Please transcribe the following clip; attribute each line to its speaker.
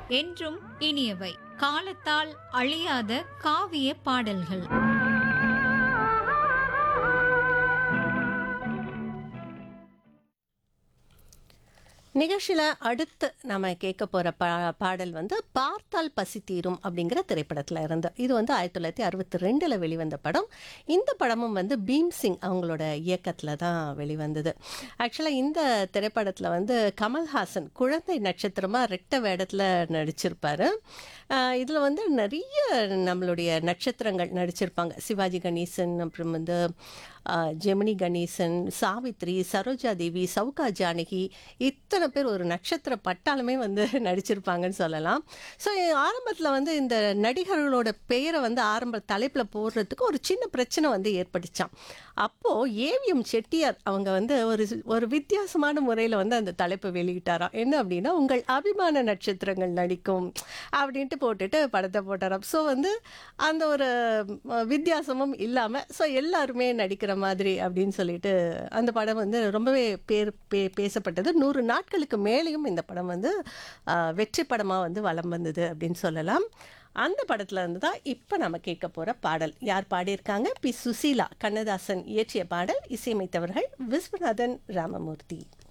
Speaker 1: என்றும் இனியவை காலத்தால் அழியாத காவிய பாடல்கள்
Speaker 2: நிகழ்ச்சியில் அடுத்து நம்ம கேட்க போகிற பா பாடல் வந்து பார்த்தால் பசி தீரும் அப்படிங்கிற திரைப்படத்தில் இருந்து இது வந்து ஆயிரத்தி தொள்ளாயிரத்தி அறுபத்தி ரெண்டில் வெளிவந்த படம் இந்த படமும் வந்து பீம் சிங் அவங்களோட இயக்கத்தில் தான் வெளிவந்தது ஆக்சுவலாக இந்த திரைப்படத்தில் வந்து கமல்ஹாசன் குழந்தை நட்சத்திரமாக ரெட்ட வேடத்தில் நடிச்சிருப்பாரு இதில் வந்து நிறைய நம்மளுடைய நட்சத்திரங்கள் நடிச்சிருப்பாங்க சிவாஜி கணேசன் அப்புறம் வந்து ஆஹ், ஜெமினி கணேசன் சாவித்ரி சரோஜா தேவி சவுகா ஜானகி இத்தனை பேர் ஒரு நட்சத்திர பட்டாளமே வந்து நடிச்சிருப்பாங்கன்னு சொல்லலாம் ஸோ ஆரம்பத்தில் வந்து இந்த நடிகர்களோட பெயரை வந்து ஆரம்ப தலைப்பில் போடுறதுக்கு ஒரு சின்ன பிரச்சனை வந்து ஏற்பட்டுச்சான் அப்போது ஏவிஎம் செட்டியார் அவங்க வந்து ஒரு ஒரு வித்தியாசமான முறையில் வந்து அந்த தலைப்பை வெளியிட்டாராம் என்ன அப்படின்னா உங்கள் அபிமான நட்சத்திரங்கள் நடிக்கும் அப்படின்ட்டு போட்டுட்டு படத்தை போட்டாராம் ஸோ வந்து அந்த ஒரு ம, வித்தியாசமும் இல்லாமல் ஸோ எல்லாருமே நடிக்கிற மாதிரி அப்படின்னு சொல்லிட்டு அந்த படம் வந்து ரொம்பவே பேர் பே பேசப்பட்டது நூறு நாட்களுக்கு மேலேயும் இந்த படம் வந்து ஆ, வெற்றி படமாக வந்து வலம் வந்தது அப்படின்னு சொல்லலாம் அந்த படத்தில் இருந்து தான் இப்போ நம்ம கேட்க போகிற பாடல் யார் பாடியிருக்காங்க பி சுசீலா கண்ணதாசன் இயற்றிய பாடல் இசையமைத்தவர்கள் விஸ்வநாதன் ராமமூர்த்தி